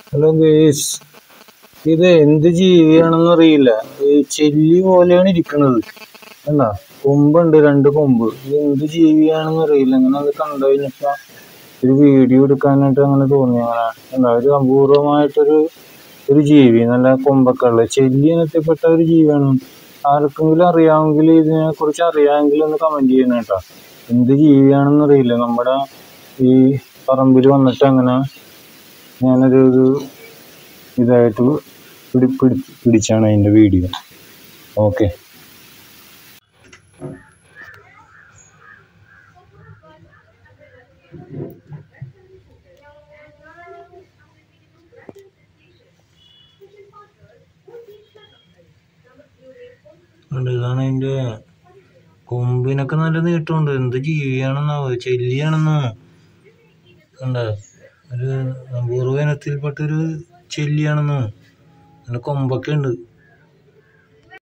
hello guys ഇത് എന്ത് ജീവിയാണെന്ന് അറിയില്ല ഈ ചെല്ലി പോലെയാണ് ഇരിക്കണത് എന്താ കൊമ്പുണ്ട് രണ്ട് കൊമ്പ് ഇത് എന്ത് ജീവിയാണെന്ന് അറിയില്ല അങ്ങനെ അത് കണ്ടു കഴിഞ്ഞപ്പോ ഒരു വീഡിയോ എടുക്കാനായിട്ട് അങ്ങനെ തോന്നി അങ്ങനെ എന്താ ഒരു അപൂർവമായിട്ടൊരു ഒരു ജീവി നല്ല കൊമ്പൊക്കെ ഉള്ള ചെല്ലി ഇനത്തിൽപ്പെട്ട ഒരു ജീവിയാണ് ആർക്കെങ്കിലും അറിയാമെങ്കിൽ ഇതിനെ കുറിച്ച് അറിയാമെങ്കിൽ ഒന്ന് കമന്റ് ചെയ്യണം കേട്ടോ എന്ത് ജീവിയാണെന്ന് അറിയില്ല നമ്മുടെ ഈ പറമ്പിൽ വന്നിട്ട് അങ്ങനെ ഞാനൊരു ഒരു ഇതായിട്ട് പിടി പിടി പിടിച്ചാണ് അതിൻ്റെ വീഡിയോ ഓക്കെ ഇതാണ് അതിൻ്റെ കൊമ്പിനൊക്കെ നല്ല നീട്ടമുണ്ട് എന്ത് ജീവിയാണെന്നാവോ ചെല്ലിയാണെന്നോ കണ്ട ഒരു അപൂർവ ഇനത്തിൽപ്പെട്ടൊരു ചെല്ലിയാണെന്നോ നല്ല കൊമ്പൊക്കെ ഉണ്ട്